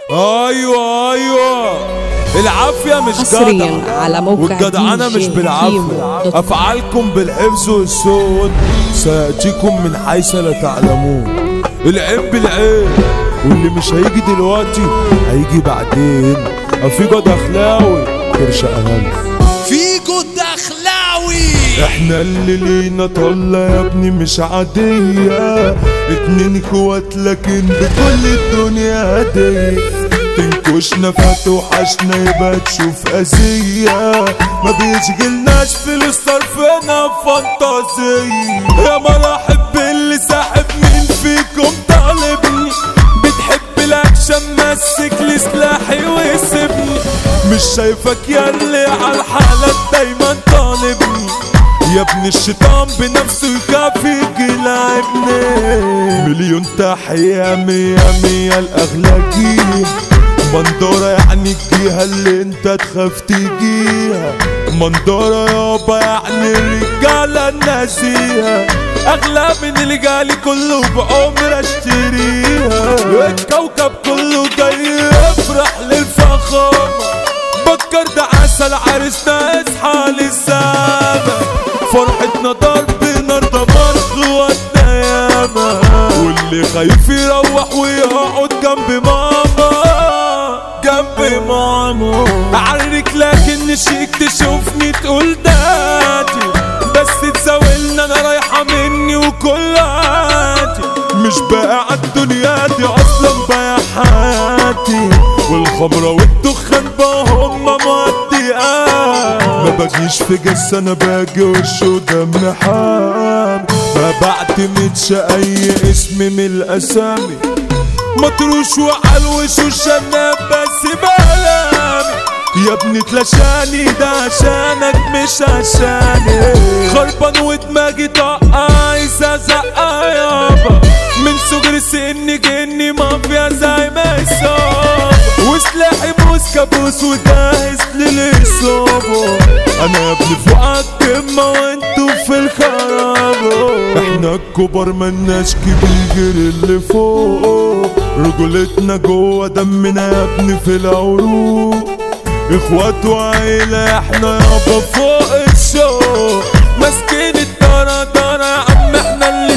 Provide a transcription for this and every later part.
ايوه ايوه العافية مش حصرياً جدع على موقع والجدعنة دي مش جي بالعافية كيمو دوت أفعالكم بالحفظ والصوت سيأتيكم من حيث لا تعلمون العيب بالعيب واللي مش هيجي دلوقتي هيجي بعدين أفيجا دخلاوي كرش أهم فيجو الدخلاوي احنا اللي لينا طلة يا ابني مش عادية اتنين اخوات لكن بكل الدنيا هدية تنكشنا فتوحشنا يبقى تشوف أذية ما بيشغلناش فلوس صرفنا فانتازية يا مراحب اللي ساحب مين فيكم طالبني بتحب الاكشن مسك لي سلاحي وسيبني مش شايفك يا اللي عالحالة دايما طالبني يا ابن الشيطان بنفسه يخاف يجي لعبني مليون تحية مية مية الأغلاقية مندورة يعني الجهة اللي انت تخاف تجيها مندورة يابا يعني الرجالة الناسيها اغلى من اللي جالي كله بعمر اشتريها الكوكب كله جاي يفرح للفخامة بكر ده عسل عرسنا اصحى للسما فرحتنا ضرب نار دمار خواتنا ياما واللي خايف يروح ويقعد جنب ماما جنب ماما اعرك لكن شيك تشوفني تقول داتي بس تساويلنا انا رايحة مني وكل عادي مش بقى عالدنيا دي اصلا بقى حياتي والخمرة والدخان بقى هما مؤديات ما بجيش في جس انا باجي وش ودم حامي ما بعتمدش اي اسم من الاسامي مطروش وعلوش وشناب بس بلامي يا ابني تلاشاني ده عشانك مش عشاني خربان ودماغي طاقة عايزة زقة يابا من صغر سني جني مافيا زي ما يصاب وسلاحي موس كابوس وجاهز للإصابة أنا يا ابني فوق القمة وانتوا في الخرابة احنا الكبار ملناش كبير غير اللي فوق رجولتنا جوه دمنا يا ابني في العروق اخوات وعيلة احنا يابا فوق الشوق ماسكين الدارة دارة يا عم احنا اللي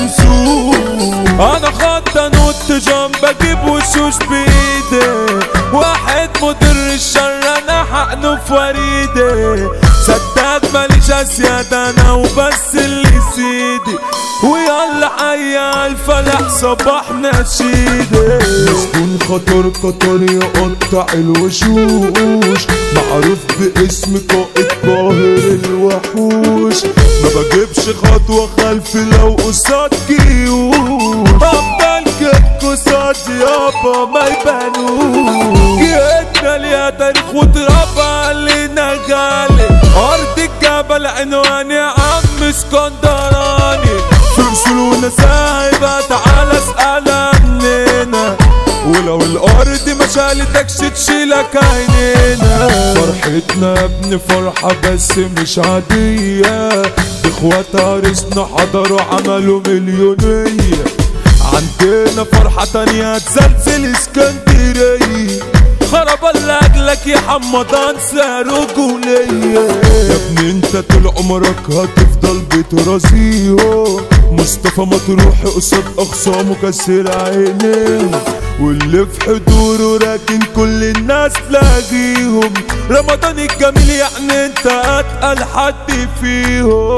نسوق انا خطة نوت جنب اجيب وشوش بايدي واحد مدير الشر انا حقنه في وريدي صدق ماليش اسياد انا وبس اللي سيدي ويلا حي الفلاح صباح نشيدي مسكون خطر قطر يقطع الوشوش معروف باسم قائد قاهر الوحوش ما بجيبش خطوة خلفي لو قصاد جيوش افضل كيك قصاد يابا ما يبانوش جيتنا ليها تاريخ وتراب علينا غالي ارض الجبل عنوان يا عم اسكندراني سلسلونا سايبة تعالى اسأل عننا ولو الارض ما شالتكش تشيلك عينينا فرحتنا يا ابني فرحة بس مش عادية اخوات عرسنا حضروا عملوا مليونية عندنا فرحة تانية تزلزل اسكندرية خرب لاجلك يا حمضان رجولية يا ابني انت طول عمرك هتفضل بترازيهم مصطفى مطروح قصاد اخصامه كسر عينيه واللي في حضوره راكن كل الناس لاقيهم رمضان الجميل يعني انت اتقل حد فيهم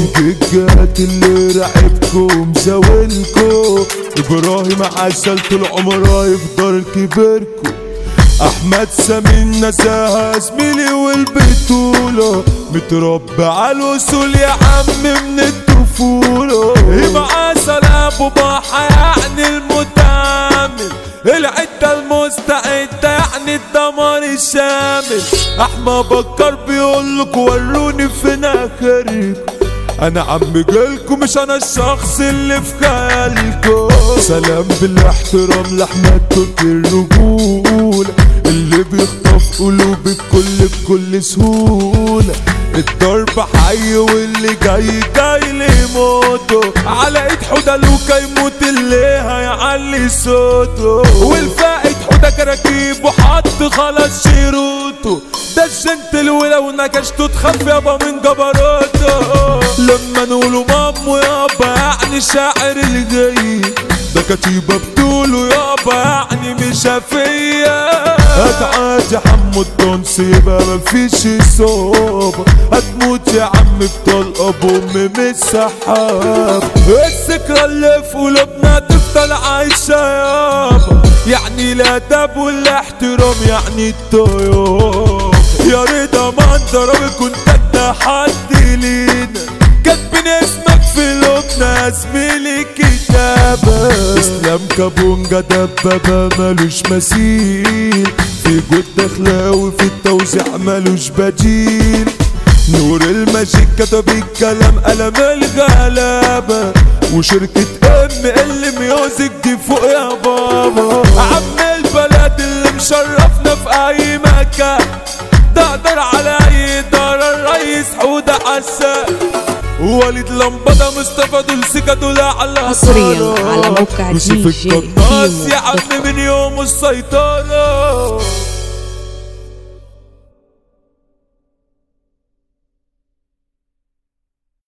الجات اللي رعبكم زاولكم ابراهيم عسل طول عمره يفضل كبركم احمد سامين نزاهة زميلي والبطولة متربى على الوصول يا عم من الطفولة يبقى عسل ابو باحة يعني المتعامل العدة المستعدة يعني الدمار الشامل احمد بكر بيقولك وروني فين اخركم انا عم جالكم مش انا الشخص اللي في خيالكم سلام بالاحترام لاحمد ترك الرجولة اللي بيخطف قلوب الكل بكل سهولة الضرب حي واللي جاي جاي لموته على ايد حدى لوكا يموت اللي هيعلي صوته والفائد حمودة كراكيب وحط خلاص شيروته ده الجنتل ولو نكشته تخاف يابا من جبروته لما نقوله مامو يابا يعني شاعر الجاي ده كتيبة بتقوله يابا يعني مش فيا هتعادي حمو الدنس يبقى مفيش صوبة هتموت يا عم بطلقة بأم من السحاب الذكرى اللي في قلوبنا تفضل عايشة يابا يعني الأدب والاحترام يعني الطياب يا رضا ما انضرب كنت انت حد لينا كاتبين اسمك في لبنى زميلي كتابة اسلام كابونجا دبابة ملوش مثيل في جود دخلاوي في التوزيع ملوش بديل نور الماجيك كتب الكلام قلم الغلابة وشركة ام ال ميوزك دي فوق يا بابا عم البلد اللي مشرفنا في اي مكان تقدر على اي دار الرئيس حودة عساك وليد لمبادة مصطفى دول سكة دول على حصرياً على موقع يوسف دي جي القناص كيمو يا عم من يوم السيطرة